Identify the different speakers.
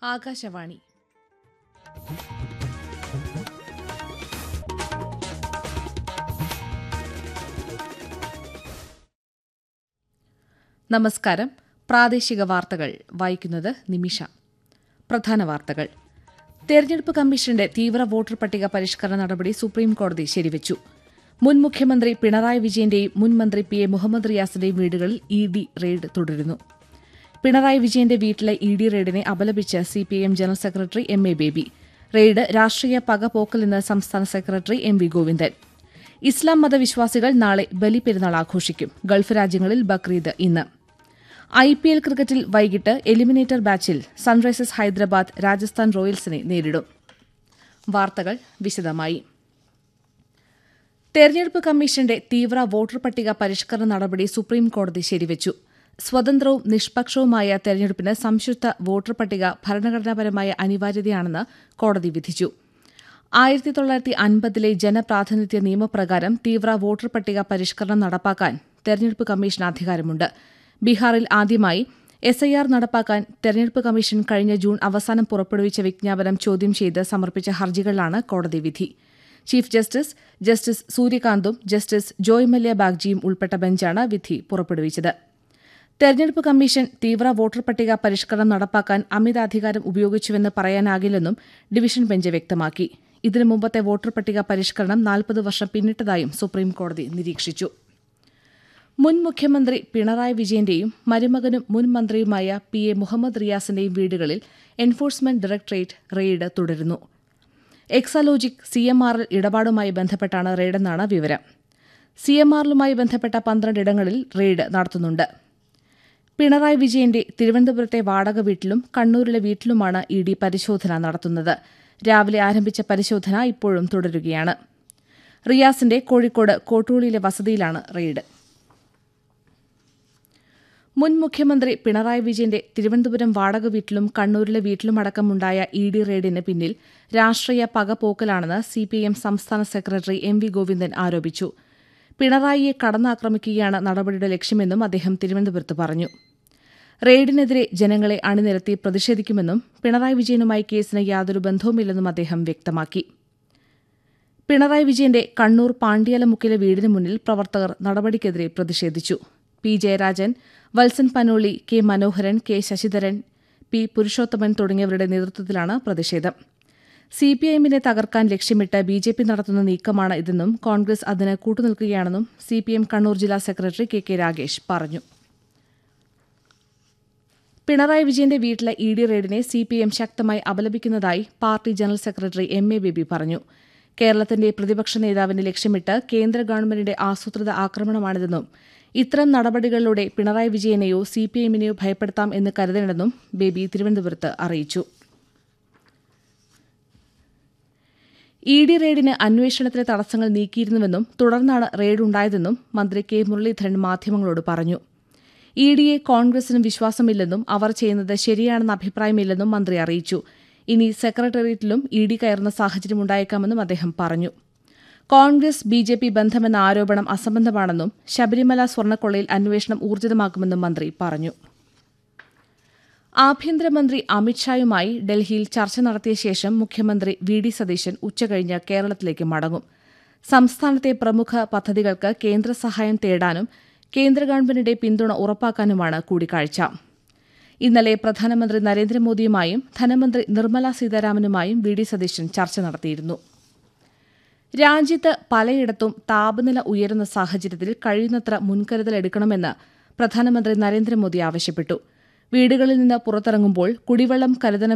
Speaker 1: ആകാശവാണി നമസ്കാരം പ്രാദേശിക വാർത്തകൾ വായിക്കുന്നത് നിമിഷ പ്രധാന വാർത്തകൾ തെരഞ്ഞെടുപ്പ് കമ്മീഷന്റെ തീവ്ര വോട്ടർ പട്ടിക പരിഷ്കരണ നടപടി സുപ്രീംകോടതി ശരിവച്ചു മുൻ മുഖ്യമന്ത്രി പിണറായി വിജയന്റെയും മുൻ മന്ത്രി പി എ മുഹമ്മദ് റിയാസിന്റെയും വീടുകളിൽ ഇ ഡി റെയ്ഡ് തുടരുന്നു പിണറായി വിജയന്റെ വീട്ടിലെ ഇ ഡി റെയ്ഡിനെ അപലപിച്ച് CPIM general secretary M A Baby raid രാഷ്ട്രീയ പകപോക്കലെന്ന് സംസ്ഥാന സെക്രട്ടറി എം വി ഗോവിന്ദൻ ഇസ്ലാം മതവിശ്വാസികൾ നാളെ ബലിപെരുന്നാൾ ആഘോഷിക്കും ഗൾഫ് രാജ്യങ്ങളിൽ ബക്രീദ് ഇന്ന് ഐ പി എൽ ക്രിക്കറ്റിൽ വൈകിട്ട് എലിമിനേറ്റർ ബാച്ചിൽ സൺറൈസേഴ്സ് ഹൈദരാബാദ് രാജസ്ഥാൻ റോയൽസിനെ നേരിടും വാർത്തകൾ വിശദമായി തെരഞ്ഞെടുപ്പ് കമ്മീഷന്റെ തീവ്ര വോട്ടർ പട്ടിക പരിഷ്കരണ നടപടി സുപ്രീംകോടതി ശരിവച്ചു സ്വതന്ത്രവും നിഷ്പക്ഷവുമായ തെരഞ്ഞെടുപ്പിന് സംശുദ്ധ വോട്ടർ പട്ടിക ഭരണഘടനാപരമായ അനിവാര്യതയാണെന്ന് കോടതി വിധിച്ചു ആയിരത്തി തൊള്ളായിരത്തി അൻപതിലെ ജനപ്രാതിനിധ്യ നിയമപ്രകാരം തീവ്ര വോട്ടർ പട്ടിക പരിഷ്കരണം നടപ്പാക്കാൻ തെരഞ്ഞെടുപ്പ് കമ്മീഷന് അധികാരമുണ്ട് ബീഹാറിൽ ആദ്യമായി എസ് ഐ ആർ നടപ്പാക്കാൻ തെരഞ്ഞെടുപ്പ് കമ്മീഷൻ കഴിഞ്ഞ ജൂൺ അവസാനം പുറപ്പെടുവിച്ച വിജ്ഞാപനം ചോദ്യം ചെയ്ത് സമർപ്പിച്ച ഹർജികളിലാണ് കോടതി വിധി ചീഫ് ജസ്റ്റിസ് ജസ്റ്റിസ് സൂര്യകാന്തും ജസ്റ്റിസ് ജോയ് മല്യ ബാഗ്ജിയും ഉൾപ്പെട്ട ബെഞ്ചാണ് വിധി പുറപ്പെടുവിച്ചത് തെരഞ്ഞെടുപ്പ് കമ്മീഷൻ തീവ്ര വോട്ടർ പട്ടിക പരിഷ്കരണം നടപ്പാക്കാൻ അമിതാധികാരം ഉപയോഗിച്ചുവെന്ന് പറയാനാകില്ലെന്നും ഡിവിഷൻ ബെഞ്ച് വ്യക്തമാക്കി ഇതിനു മുമ്പത്തെ വോട്ടർ പട്ടിക പരിഷ്കരണം നാൽപ്പത് വർഷം പിന്നിട്ടതായും സുപ്രീംകോടതി നിരീക്ഷിച്ചു മുൻ മുഖ്യമന്ത്രി പിണറായി വിജയന്റെയും മരുമകനും മുൻ മന്ത്രിയുമായ പി എ മുഹമ്മദ് റിയാസിന്റെയും വീടുകളിൽ എൻഫോഴ്സ്മെന്റ് ഡയറക്ടറേറ്റ് റെയ്ഡ് തുടരുന്നു Exalogic C M R L ഇടപാടുമായി ബന്ധപ്പെട്ടാണ് റെയ്ഡെന്നാണ് വിവരം സി എം ആറിലുമായി ബന്ധപ്പെട്ട പന്ത്രണ്ട് ഇടങ്ങളിൽ റെയ്ഡ് നടത്തുന്നുണ്ട് പിണറായി വിജയന്റെ തിരുവനന്തപുരത്തെ വാടക വീട്ടിലും കണ്ണൂരിലെ വീട്ടിലുമാണ് ഇ ഡി പരിശോധന നടത്തുന്നത് രാവിലെ ആരംഭിച്ച പരിശോധന ഇപ്പോഴും തുടരുകയാണ് റിയാസിന്റെ കോഴിക്കോട് കോട്ടൂളിയിലെ വസതിയിലാണ് റെയ്ഡ് മുൻ മുഖ്യമന്ത്രി പിണറായി വിജയന്റെ തിരുവനന്തപുരം വാടക വീട്ടിലും കണ്ണൂരിലെ വീട്ടിലുമടക്കമുണ്ടായ ഇ ഡി റെയ്ഡിന് പിന്നിൽ രാഷ്ട്രീയ പകപോക്കലാണെന്ന് സിപിഐഎം സംസ്ഥാന സെക്രട്ടറി എം വി ഗോവിന്ദൻ ആരോപിച്ചു പിണറായിയെ കടന്നാക്രമിക്കുകയാണ് നടപടിയുടെ ലക്ഷ്യമെന്നും അദ്ദേഹം തിരുവനന്തപുരത്ത് പറഞ്ഞു റെയ്ഡിനെതിരെ ജനങ്ങളെ അണിനിരത്തി പ്രതിഷേധിക്കുമെന്നും പിണറായി വിജയനുമായി കേസിന് യാതൊരു ബന്ധവുമില്ലെന്നും അദ്ദേഹം വ്യക്തമാക്കി പിണറായി വിജയന്റെ കണ്ണൂർ പാണ്ഡ്യാലമുക്കിലെ വീടിന് മുന്നിൽ പ്രവർത്തകർ നടപടിക്കെതിരെ പ്രതിഷേധിച്ചു P Jayarajan Valsan Panoli K Manoharan K Sasidharan P Purushothaman തുടങ്ങിയവരുടെ നേതൃത്വത്തിലാണ് പ്രതിഷേധം സിപിഐഎമ്മിനെ തകർക്കാൻ ലക്ഷ്യമിട്ട് ബി ജെ പി നടത്തുന്ന നീക്കമാണ് ഇതെന്നും കോൺഗ്രസ് അതിന് കൂട്ടുനിൽക്കുകയാണെന്നും സിപിഎം കണ്ണൂർ ജില്ലാ സെക്രട്ടറി കെ കെ രാഗേഷ് പറഞ്ഞു പിണറായി വിജയന്റെ വീട്ടിലെ ഇ ഡി റെയ്ഡിനെ സിപിഎം ശക്തമായി അപലപിക്കുന്നതായി party general secretary M A Baby പറഞ്ഞു കേരളത്തിന്റെ പ്രതിപക്ഷ നേതാവിനെ ലക്ഷ്യമിട്ട് കേന്ദ്ര ഗവൺമെന്റിന്റെ ആസൂത്രിത ആക്രമണമാണിതെന്നും ഇത്തരം നടപടികളിലൂടെ പിണറായി വിജയനെയോ സിപിഐഎമ്മിനെയോ ഭയപ്പെടുത്താം എന്ന് കരുതേണ്ടെന്നും ബേബി തിരുവനന്തപുരത്ത് അറിയിച്ചു ഇ ഡി റെയ്ഡിന് അന്വേഷണത്തിലെ തടസ്സങ്ങൾ നീക്കിയിരുന്നുവെന്നും തുടർന്നാണ് റെയ്ഡ് ഉണ്ടായതെന്നും മന്ത്രി കെ മുരളീധരൻ മാധ്യമങ്ങളോട് പറഞ്ഞു ഇ ഡിയെ കോൺഗ്രസിന് വിശ്വാസമില്ലെന്നും അവർ ചെയ്യുന്നത് ശരിയാണെന്ന അഭിപ്രായമില്ലെന്നും മന്ത്രി അറിയിച്ചു ഇനി സെക്രട്ടേറിയറ്റിലും ഇ ഡി കയറുന്ന സാഹചര്യമുണ്ടായേക്കാമെന്നും അദ്ദേഹം പറഞ്ഞു കോൺഗ്രസ് ബി ജെ പി ബന്ധമെന്ന ആരോപണം അസംബന്ധമാണെന്നും ശബരിമല സ്വർണ്ണക്കൊള്ളയിൽ അന്വേഷണം ഊർജിതമാക്കുമെന്നും മന്ത്രി പറഞ്ഞു ആഭ്യന്തരമന്ത്രി അമിത്ഷായുമായി ഡൽഹിയിൽ ചർച്ച നടത്തിയ ശേഷം മുഖ്യമന്ത്രി വി ഡി സതീശൻ ഉച്ചകഴിഞ്ഞ് കേരളത്തിലേക്ക് മടങ്ങും സംസ്ഥാനത്തെ പ്രമുഖ പദ്ധതികൾക്ക് കേന്ദ്ര സഹായം തേടാനും കേന്ദ്ര ഗവൺമെന്റിന്റെ പിന്തുണ ഉറപ്പാക്കാനുമാണ് കൂടിക്കാഴ്ച ഇന്നലെ പ്രധാനമന്ത്രി നരേന്ദ്രമോദിയുമായും ധനമന്ത്രി നിർമ്മല സീതാരാമനുമായും വി ഡി സതീശൻ ചർച്ച നടത്തിയിരുന്നു രാജ്യത്ത് പലയിടത്തും താപനില ഉയരുന്ന സാഹചര്യത്തിൽ കഴിയുന്നത്ര മുൻകരുതലെടുക്കണമെന്ന് പ്രധാനമന്ത്രി നരേന്ദ്രമോദി ആവശ്യപ്പെട്ടു വീടുകളിൽ നിന്ന് പുറത്തിറങ്ങുമ്പോൾ കുടിവെള്ളം കരുതണം